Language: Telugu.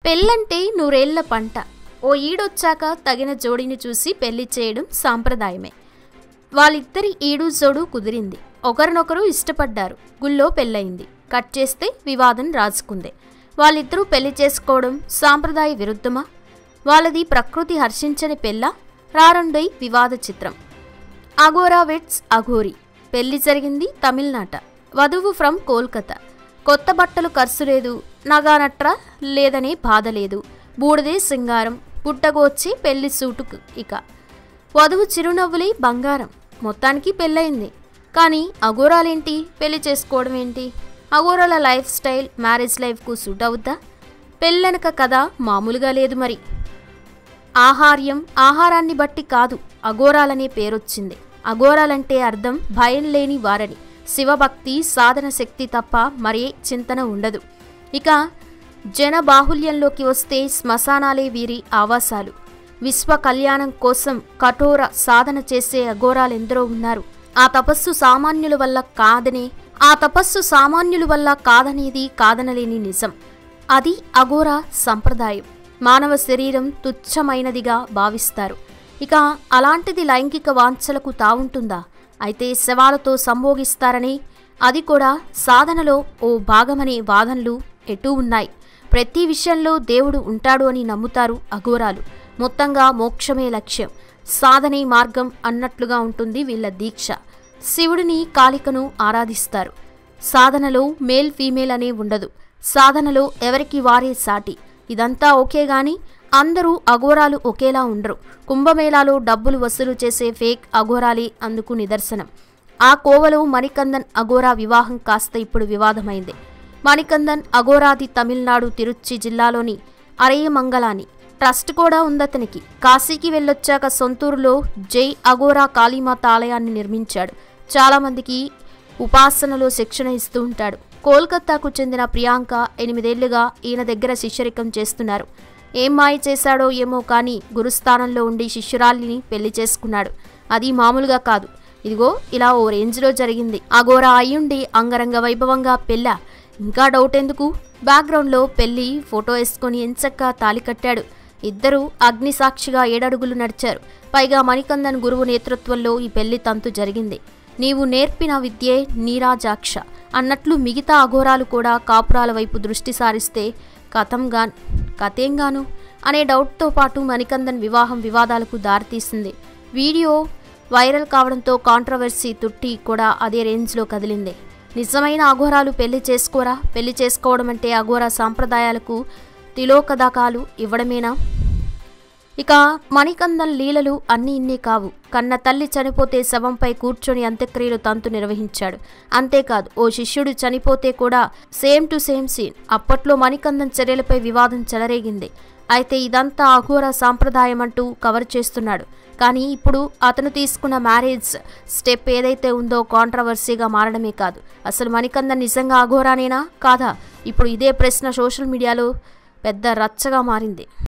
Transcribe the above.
పెళ్ళంటే నూరేళ్ల పంట ఓ ఈడొచ్చాక తగిన జోడిని చూసి పెళ్లి చేయడం సాంప్రదాయమే వాళ్ళిద్దరి ఈడు జోడు కుదిరింది ఒకరినొకరు ఇష్టపడ్డారు గుళ్ళో పెళ్ళయింది కట్ చేస్తే వివాదం రాజుకుంది వాళ్ళిద్దరూ పెళ్లి చేసుకోవడం సాంప్రదాయ విరుద్ధమా వాళ్ళది ప్రకృతి హర్షించని పెళ్ళ రారండై వివాద చిత్రం అగోరా వెట్స్ అఘోరి పెళ్లి జరిగింది తమిళనాట వధువు ఫ్రమ్ కోల్కతా కొత్త బట్టలు ఖర్చు లేదు నగానట్రా లేదనే బాధ లేదు బూడిదే సింగారం పుట్టగోచ్చి పెళ్లి సూటుకు ఇక వధువు చిరునవ్వులే బంగారం మొత్తానికి పెళ్ళయింది కానీ అఘోరాలేంటి పెళ్లి చేసుకోవడం ఏంటి అఘోరాల లైఫ్ స్టైల్ మ్యారేజ్ లైఫ్కు సూట్ అవుద్దా పెళ్ళనక కథ మామూలుగా లేదు మరి ఆహార్యం ఆహారాన్ని బట్టి కాదు అఘోరాలనే పేరొచ్చింది అఘోరాలంటే అర్థం భయం లేని వారని శివభక్తి సాధన శక్తి తప్ప మరే చింతన ఉండదు ఇక జన బాహుల్యంలోకి వస్తే శ్మశానాలే వీరి ఆవాసాలు విశ్వ కళ్యాణం కోసం కఠోర సాధన చేసే అఘోరాలెందరో ఉన్నారు ఆ తపస్సు సామాన్యుల వల్ల కాదనే ఆ తపస్సు సామాన్యుల వల్ల కాదనేది కాదనలేని నిజం అది అఘోరా సంప్రదాయం మానవ శరీరం తుచ్చమైనదిగా భావిస్తారు ఇక అలాంటిది లైంగిక వాంఛలకు తావుంటుందా అయితే శవాలతో సంభోగిస్తారని అది కూడా సాధనలో ఓ భాగమనే వాదనలు ఎటూ ఉన్నాయి ప్రతి విషయంలో దేవుడు ఉంటాడు అని నమ్ముతారు అఘోరాలు మొత్తంగా మోక్షమే లక్ష్యం సాధనే మార్గం అన్నట్లుగా ఉంటుంది వీళ్ళ దీక్ష శివుడిని కాళికను ఆరాధిస్తారు సాధనలో మేల్ ఫీమేల్ అనే ఉండదు సాధనలో ఎవరికి వారే సాటి ఇదంతా ఓకే గాని అందరూ అఘోరాలు ఒకేలా ఉండరు కుంభమేళాలో డబ్బులు వసూలు చేసే ఫేక్ అఘోరాలే అందుకు నిదర్శనం ఆ కోవలో మణికందన్ అఘోరా వివాహం కాస్త ఇప్పుడు వివాదమైంది మణికందన్ అఘోరాది తమిళనాడు తిరుచి జిల్లాలోని అరయమంగళాని ట్రస్ట్ కూడా ఉందతనికి కాశీకి వెళ్ళొచ్చాక సొంతూరులో జై అఘోరా కాళీమాత ఆలయాన్ని నిర్మించాడు చాలామందికి ఉపాసనలో శిక్షణ ఇస్తూ ఉంటాడు కోల్కతాకు చెందిన ప్రియాంక ఎనిమిదేళ్లుగా ఈయన దగ్గర శిష్యరికం చేస్తున్నారు ఏం మాయ చేశాడో ఏమో కానీ గురుస్థానంలో ఉండి శిష్యురాలిని పెళ్లి చేసుకున్నాడు అది మామూలుగా కాదు ఇదిగో ఇలా ఓ రేంజ్లో జరిగింది అఘోరా అయ్యుండి అంగరంగ వైభవంగా పెళ్ళా ఇంకా డౌట్ ఎందుకు బ్యాక్గ్రౌండ్లో పెళ్లి ఫోటో వేసుకొని ఎంచక్కా తాలి కట్టాడు ఇద్దరూ అగ్నిసాక్షిగా ఏడడుగులు నడిచారు పైగా మణికందన్ గురువు నేతృత్వంలో ఈ పెళ్లి తంతు జరిగింది నీవు నేర్పిన విద్యే నీరాజాక్ష అన్నట్లు మిగతా అఘోరాలు కూడా కాపురాల వైపు దృష్టి సారిస్తే కథంగా కథేంగాను అనే డౌట్తో పాటు మణికందన్ వివాహం వివాదాలకు దారితీసింది వీడియో వైరల్ కావడంతో కాంట్రవర్సీ తుట్టి కూడా అదే రేంజ్లో కదిలింది నిజమైన అఘోరాలు పెళ్లి చేసుకోరా పెళ్లి చేసుకోవడం అంటే అఘోరా సాంప్రదాయాలకు తిలోకదాకాలు ఇవ్వడమేనా ఇక మణికందన్ లీలలు అన్నీ ఇన్ని కావు కన్న తల్లి చనిపోతే శవంపై కూర్చొని అంత్యక్రియలు తంతు నిర్వహించాడు అంతేకాదు ఓ శిష్యుడు చనిపోతే కూడా సేమ్ టు సేమ్ సీన్ అప్పట్లో మణికందన్ చర్యలపై వివాదం చెలరేగింది అయితే ఇదంతా అఘోర సాంప్రదాయం అంటూ కవర్ చేస్తున్నాడు కానీ ఇప్పుడు అతను తీసుకున్న మ్యారేజ్ స్టెప్ ఏదైతే ఉందో కాంట్రవర్సీగా మారడమే కాదు అసలు మణికందన్ నిజంగా అఘోరానేనా కాదా ఇప్పుడు ఇదే ప్రశ్న సోషల్ మీడియాలో పెద్ద రచ్చగా మారింది